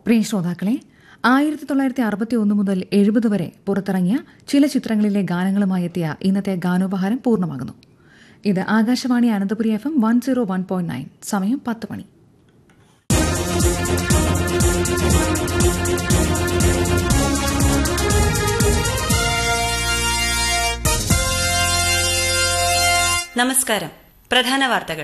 പ്രിയ ശ്രോതാക്കളെ ആയിരത്തി തൊള്ളായിരത്തി അറുപത്തി ഒന്ന് മുതൽ എഴുപത് വരെ പുറത്തിറങ്ങിയ ചില ചിത്രങ്ങളിലെ ഗാനങ്ങളുമായി എത്തിയ ഇന്നത്തെ ഗാനോപഹാരം പൂർണ്ണമാകുന്നു ഇത് Akashvani Ananthapuri F M one zero one point nine സമയം പത്ത് മണി നമസ്കാരം പ്രധാന വാർത്തകൾ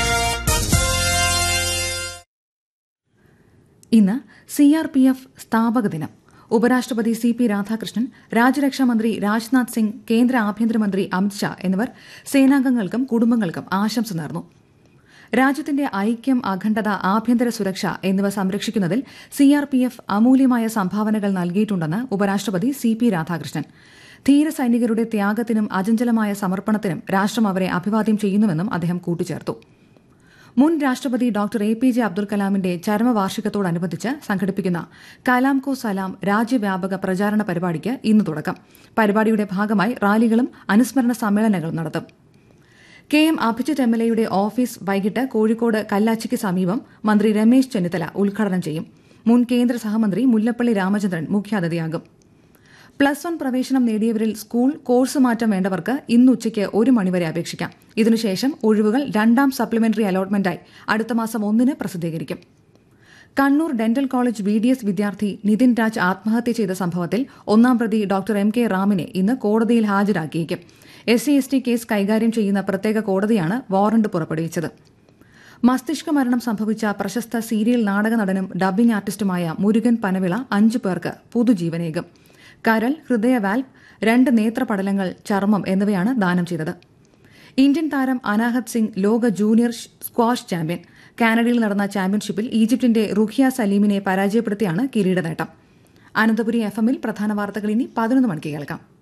ഇന്ന് സി ആർ പി എഫ് സ്ഥാപക ദിനം ഉപരാഷ്ട്രപതി സി പി രാധാകൃഷ്ണൻ രാജ്യരക്ഷാമന്ത്രി രാജ്നാഥ് സിംഗ് കേന്ദ്ര ആഭ്യന്തരമന്ത്രി അമിത്ഷാ എന്നിവർ സേനാംഗങ്ങൾക്കും കുടുംബങ്ങൾക്കും ആശംസ നേർന്നു രാജ്യത്തിന്റെ ഐക്യം അഖണ്ഡത ആഭ്യന്തര സുരക്ഷ എന്നിവ സംരക്ഷിക്കുന്നതിൽ സി ആർ പി എഫ് അമൂല്യമായ സംഭാവനകൾ നൽകിയിട്ടുണ്ടെന്ന് ഉപരാഷ്ട്രപതി സി പി രാധാകൃഷ്ണൻ ധീര സൈനികരുടെ ത്യാഗത്തിനും അചഞ്ചലമായ സമർപ്പണത്തിനും രാഷ്ട്രം അവരെ അഭിവാദ്യം ചെയ്യുന്നുവെന്നും അദ്ദേഹം കൂട്ടിച്ചേർത്തു മുൻ രാഷ്ട്രപതി doctor A P J Abdul കലാമിന്റെ ചരമവാർഷികത്തോടനുബന്ധിച്ച് സംഘടിപ്പിക്കുന്ന കലാം കോ സലാം രാജ്യവ്യാപക പ്രചാരണ പരിപാടിക്ക് ഇന്ന് തുടക്കം പരിപാടിയുടെ ഭാഗമായി റാലികളും അനുസ്മരണ സമ്മേളനങ്ങളും നടത്തും K M Abhijith M L എയുടെ ഓഫീസ് വൈകിട്ട് കോഴിക്കോട് കല്ലാച്ചിക്ക് സമീപം മന്ത്രി രമേശ് ചെന്നിത്തല ഉദ്ഘാടനം ചെയ്യും മുൻ കേന്ദ്ര സഹമന്ത്രി മുല്ലപ്പള്ളി രാമചന്ദ്രൻ മുഖ്യാതിഥിയാകും പ്ലസ് വൺ പ്രവേശനം നേടിയവരിൽ സ്കൂൾ കോഴ്സ് മാറ്റം വേണ്ടവർക്ക് ഇന്ന് ഉച്ചയ്ക്ക് ഒരു മണിവരെ അപേക്ഷിക്കാം ഇതിനുശേഷം ഒഴിവുകൾ രണ്ടാം സപ്ലിമെന്ററി അലോട്ട്മെന്റായി അടുത്ത മാസം ഒന്നിന് പ്രസിദ്ധീകരിക്കും Kannur dental college B D S വിദ്യാർത്ഥി നിതിൻ രാജ് ആത്മഹത്യ ചെയ്ത സംഭവത്തിൽ ഒന്നാം പ്രതി ഡോക്ടർ എം കെ റാമിനെ ഇന്ന് കോടതിയിൽ ഹാജരാക്കിയേക്കും S C S T case കൈകാര്യം ചെയ്യുന്ന പ്രത്യേക കോടതിയാണ് വാറണ്ട് പുറപ്പെടുവിച്ചത് മസ്തിഷ്ക മരണം സംഭവിച്ച പ്രശസ്ത സീരിയൽ നാടക നടനും ഡബ്ബിംഗ് ആർട്ടിസ്റ്റുമായ മുരുകൻ പനവിള അഞ്ചു പേർക്ക് പുതുജീവനേകും കരൾ ഹൃദയ വാൽവ് രണ്ട് നേത്രപടലങ്ങൾ ചർമ്മം എന്നിവയാണ് ദാനം ചെയ്തത് ഇന്ത്യൻ താരം അനാഹത് സിംഗ് ലോക ജൂനിയർ സ്ക്വാഷ് ചാമ്പ്യൻ കാനഡയിൽ നടന്ന ചാമ്പ്യൻഷിപ്പിൽ ഈജിപ്തിന്റെ റുഖിയ സലീമിനെ പരാജയപ്പെടുത്തിയാണ് കിരീട നേട്ടം അനന്തപുരി എഫ് എമ്മിൽ പ്രധാന വാർത്തകൾ ഇനി പതിനൊന്ന് മണിക്ക് കേൾക്കാം